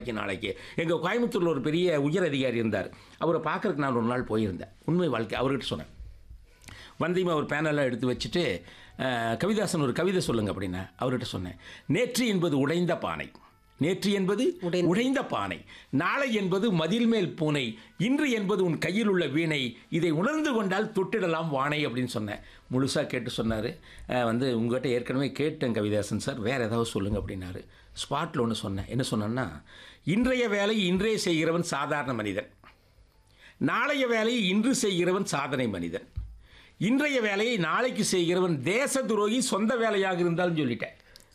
நாளைக்கு நாளைக்கு எங்கள் கோயம்புத்தூரில் ஒரு பெரிய உயர் அதிகாரி இருந்தார் அவரை பார்க்கறதுக்கு நான் ஒரு நாள் போயிருந்தேன் உண்மை வாழ்க்கை அவர்கிட்ட சொன்னேன் வந்தியமா ஒரு பேனலாக எடுத்து வச்சுட்டு அஹ், கவிதாசன் ஒரு கவிதை சொல்லுங்க அப்படின்னா அவர்கிட்ட சொன்னேன் நேற்று என்பது உடைந்த பானை நேற்று என்பது உடைந்த- உடைந்த பானை நாளை என்பது மதில் மேல் பூனை இன்று என்பது உன் கையில் உள்ள வீணை இதை உணர்ந்து கொண்டால் தொட்டிடலாம் வானை அப்படின்னு சொன்னேன் முழுசாக கேட்டு சொன்னார் வந்து உங்கள்கிட்ட ஏற்கனவே கேட்டேன் கவிதாசன் சார் வேறு ஏதாவது சொல்லுங்க அப்படின்னாரு ஸ்பாட்டில் ஒன்று சொன்னேன் என்ன சொன்னேன்னா இன்றைய வேலை இன்றே செய்கிறவன் சாதாரண மனிதன் நாளைய வேலையை இன்று செய்கிறவன் சாதனை மனிதன் இன்றைய வேலையை நாளைக்கு செய்கிறவன் தேச துரோகி சொந்த வேலையாக இருந்தாலும் சொல்லிட்டேன்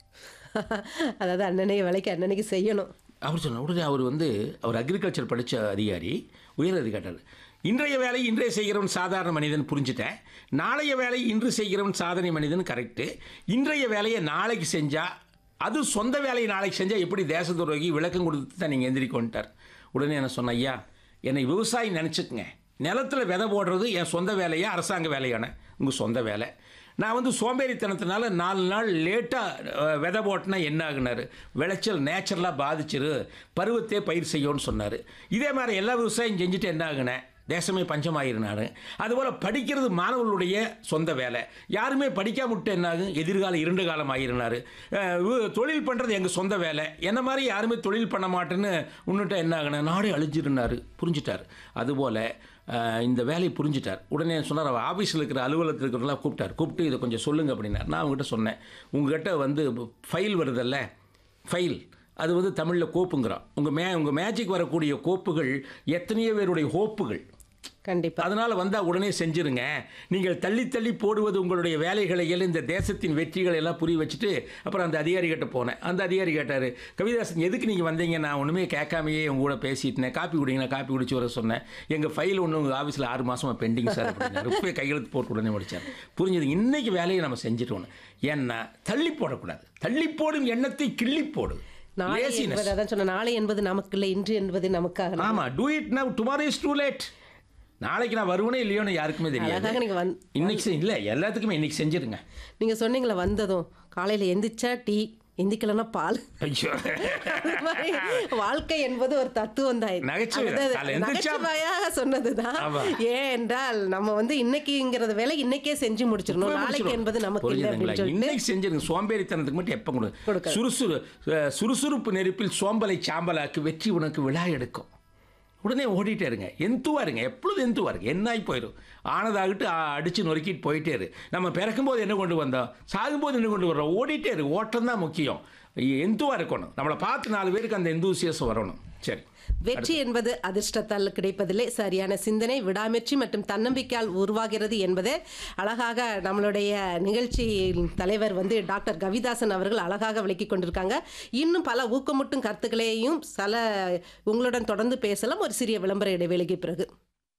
அதாவது அண்ணனைய வேலைக்கு அண்ணனைக்கு செய்யணும் அவர் சொன்ன உடனே அவர் வந்து அவர் அக்ரிகல்ச்சர் படித்த அதிகாரி உயர் அதிகாரி இன்றைய வேலை இன்றே செய்கிறவன் சாதாரண மனிதன் புரிஞ்சுட்டேன் நாளைய வேலை இன்று செய்கிறவன் சாதனை மனிதன் கரெக்டு இன்றைய வேலையை நாளைக்கு செஞ்சால் அது சொந்த வேலையை நாளைக்கு செஞ்சால் எப்படி தேச துரோகி விளக்கம் கொடுத்து தான் நீங்கள் எந்திரிக்கொண்டார் உடனே என்ன சொன்ன ஐயா என்னை விவசாயி நினச்சிக்கங்க நிலத்தில் விதை போடுறது என் சொந்த வேலையா அரசாங்க வேலையான உங்கள் சொந்த வேலை நான் வந்து சோம்பேறித்தனத்தினால நாலு நாள் லேட்டாக விதை போட்டினா என்ன ஆகுனாரு விளைச்சல் நேச்சுரலாக பாதிச்சிரு பருவத்தே பயிர் செய்யும்னு சொன்னார் இதே மாதிரி எல்லா விவசாயம் செஞ்சுட்டு என்ன ஆகுனேன் தேசமே பஞ்சமாயிருனாரு அதுபோல் படிக்கிறது மாணவர்களுடைய சொந்த வேலை யாருமே படிக்காம விட்டு என்ன ஆகும் எதிர்கால இருண்ட காலம் ஆயிருனாரு அஹ் வு- தொழில் பண்ணுறது எங்கள் சொந்த வேலை என்ன மாதிரி யாருமே தொழில் பண்ண மாட்டேன்னு உன்னிட்ட என்ன ஆகுன நாடே அழிஞ்சிருந்தாரு புரிஞ்சுட்டார் அதுபோல் அஹ், இந்த வேலையை புரிஞ்சுட்டார் உடனே சொன்னார் அவர் ஆஃபீஸில் இருக்கிற அலுவலகத்தில் இருக்கிறவங்களாம் கூப்பிட்டார் கூப்பிட்டு இதை கொஞ்சம் சொல்லுங்க அப்படின்னார் நான் அவங்ககிட்ட சொன்னேன் உங்ககிட்ட வந்து ஃபைல் வருதல்ல ஃபைல் அது வந்து தமிழில் கோப்புங்கிறோம் உங்கள் மே உங்கள் மேஜிக் வரக்கூடிய கோப்புகள் எத்தனையோ பேருடைய ஹோப்புகள் கண்டிப்பா அதனால் வந்தால் உடனே செஞ்சிருங்க நீங்கள் தள்ளி தள்ளி போடுவது உங்களுடைய வேலைகளை எல்லாம் இந்த தேசத்தின் வெற்றிகளை எல்லாம் புரிய வச்சுட்டு அப்புறம் அந்த அதிகாரி கிட்ட போனேன் அந்த அதிகாரி கேட்டார் கவிதாசன் எதுக்கு நீங்கள் வந்தீங்க நான் ஒன்றுமே கேட்காமையே உங்க கூட பேசிட்டேன் காப்பி குடிங்க காப்பி குடிச்சு வர சொன்னேன் எங்கள் ஃபைல் ஒன்று உங்கள் ஆஃபீஸில் ஆறு மாசமா பெண்டிங் சார் அப்படின்னாரு இப்போ கையெழுத்து போட்டு உடனே முடிச்சார் புரிஞ்சது இன்னைக்கு வேலையை நம்ம செஞ்சுட்டோம் ஏன்னா தள்ளி போடக்கூடாது தள்ளி போடும் எண்ணத்தை கிள்ளி போடு நாளை Laziness. என்பது அதான் சொன்ன நாளை என்பது நமக்கு இல்லை இன்று என்பது நமக்காக ஆமா do it now tomorrow is too late நாளைக்கு நான் வருவேனே இல்லையோன்னு யாருக்குமே தெரியாது அழகாக நீங்க வந் இன்னைக்கு செய்- இல்ல எல்லாத்துக்குமே இன்னைக்கு செஞ்சிருங்க நீங்க சொன்னீங்களே வந்ததும் காலையில எந்திரிச்சா டீ எந்திக்கலன்னா பால் ஐயோ அந்த மாதிரி வாழ்க்கை என்பது ஒரு தத்துவம் தான் இது. நகைச்சுவை. அதாவது காலைல எந்திரிச்சா- நகைச்சுவையாக சொன்னதுதான் ஆமா. ஏன் என்றால் நம்ம வந்து இன்னைக்குங்கிறத வேலை இன்னைக்கே செஞ்சு முடிச்சிடணும் நாளைக்கு என்பது நமக்கு இல்லை புரியுதுங்களா? அப்படின்னு சொல்லிட்டு இன்னைக்கு செஞ்சிருங்க சோம்பேறித்தனத்துக்கு மட்டும் எப்ப கொடு கொடுக்காது. சுறுசுறு அஹ், சுறுசுறுப்பு நெருப்பில் சோம்பலை சாம்பலாக்கு வெற்றி உனக்கு விழா எடுக்கும் உடனே ஓடிட்டே இருங்க எந்துவா இருங்க எப்பொழுதும் எந்துவா இருங்க என்னாய் போயிடும் ஆனதாகிட்டு ஆ- அடிச்சு நொறுக்கிட்டு போயிட்டே இரு நம்ம பிறக்கும்போது என்ன கொண்டு வந்தோம் சாகும்போது என்ன கொண்டு வர்றோம் ஓடிட்டே இரு ஓட்டம் தான் முக்கியம் எந்துவா இருக்கணும் நம்மளை பார்த்து நாலு பேருக்கு அந்த எந்தூசியஸ் வரணும் சரி வெற்றி என்பது அதிர்ஷ்டத்தால் கிடைப்பதில்லை சரியான சிந்தனை விடாமுயற்சி மற்றும் தன்னம்பிக்கையால் உருவாகிறது என்பதை அழகாக நம்மளுடைய நிகழ்ச்சியின் தலைவர் வந்து டாக்டர் கவிதாசன் அவர்கள் அழகாக விளக்கி கொண்டிருக்காங்க இன்னும் பல ஊக்கமூட்டும் கருத்துக்களையும் சில உங்களுடன் தொடர்ந்து பேசலாம் ஒரு சிறிய விளம்பர இடைவேளைக்கு பிறகு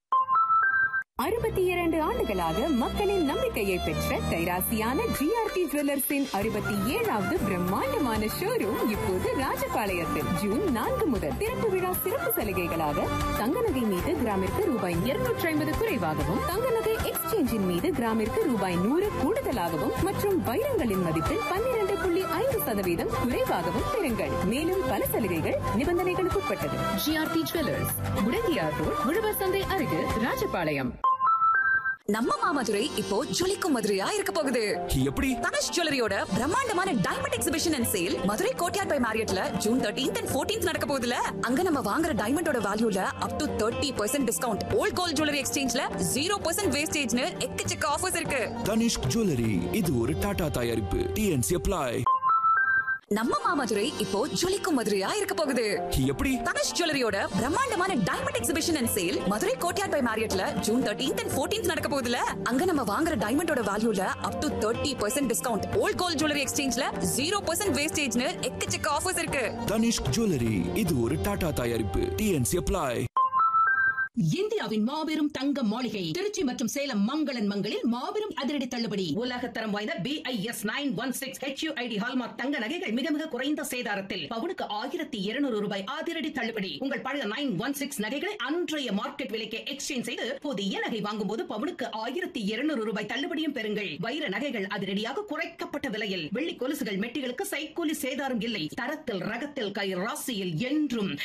அறுபத்தி இரண்டு ஆண்டுகளாக மக்களின் நம்பிக்கையை பெற்ற கைராசியான ஜிஆர்டி ஜுவல்லர்ஸின் அறுபத்தி ஏழாவது பிரம்மாண்டமான ஷோரூம் இப்போது ராஜபாளையத்தில் ஜூன் நான்கு முதல் திறப்பு விழா சிறப்பு சலுகைகளாக தங்க நகை மீது கிராமிற்கு ரூபாய் இருநூற்றி ஐம்பது குறைவாகவும் தங்க நகை எக்ஸ்சேஞ்சின் மீது கிராமிற்கு ரூபாய் நூறு கூடுதலாகவும் மற்றும் வைரங்களின் மதிப்பில் பன்னிரண்டு புள்ளி ஐந்து சதவீதம் குறைவாகவும் பெறுங்கள் மேலும் பல சலுகைகள் நிபந்தனைகளுக்கு உட்பட்டது ஜிஆர்டி ஜுவல்லர்ஸ் முடங்கியார் ரோட் உழவர் சந்தை அருகில் ராஜபாளையம் நம்ம மாமதுரை இப்போ ஜொலிக்கும் மதுரையா இருக்க போகுது எப்படி தனுஷ் ஜுவல்லரியோட பிரம்மாண்டமான diamond exhibition and sale Madurai Courtyard by மேரியட்ல ஜூன் தேர்ட்டீன்த் அண்ட் ஃபோர்டீன்த் நடக்க போகுதுல அங்க நம்ம வாங்குற டைமண்டோட வேல்யூல up to thirty percent discount old gold jewellery எக்ஸ்சேஞ்ச்ல ஜீரோ பர்சன்ட் வேஸ்டேஜ்னு எக்கச்சக்க ஆஃபர்ஸ் இருக்கு தனிஷ்க் ஜுவல்லரி இது ஒரு டாடா தயாரிப்பு டிஎன்சி அப்ளை நம்ம மாமதுரை இப்போ ஜொலிக்கும் மதுரையா இருக்க போகுது எப்படி தனுஷ் ஜுவல்லரியோட பிரம்மாண்டமான diamond exhibition and sale Madurai Courtyard by மேரியட்ல ஜூன் தேர்ட்டீன்த் அண்ட் ஃபோர்டீன்த் நடக்க போகுதுல அங்க நம்ம வாங்குற டைமண்டோட வேல்யூல up to thirty percent discount old gold jewellery எக்ஸ்சேஞ்ச்ல ஜீரோ பர்சன்ட் வேஸ்டேஜ்னு எக்கச்சக்க ஆஃபர்ஸ் இருக்கு தனிஷ்க் ஜுவல்லரி இது ஒரு டாடா தயாரிப்பு டிஎன்சி அப்ளை இந்தியாவின் மாபெரும் தங்க மாளிகை திருச்சி மற்றும் சேலம் மங்களன் மங்களில் மாபெரும் அதிரடி தள்ளுபடி உலக தரம் வாய்ந்த B I S nine one six HUID hallmark தங்க நகைகள் மிக மிக குறைந்த சேதாரத்தில் பவுனுக்கு ஆயிரத்தி இருநூறு ரூபாய் அதிரடி தள்ளுபடி உங்கள் பழைய நைன் ஒன் சிக்ஸ் நகைகளை அன்றைய மார்க்கெட் விலைக்கு எக்ஸ்சேஞ்ச் செய்து புதிய நகை வாங்கும் போது பவுனுக்கு ஆயிரத்தி இருநூறு ரூபாய் தள்ளுபடியும் பெறுங்கள் வைர நகைகள் அதிரடியாக குறைக்கப்பட்ட விலையில் வெள்ளி கொலுசுகள் மெட்டிகளுக்கு சைக்கூலி சேதாரம் இல்லை தரத்தில் ரகத்தில் கை ராசியில் என்றும்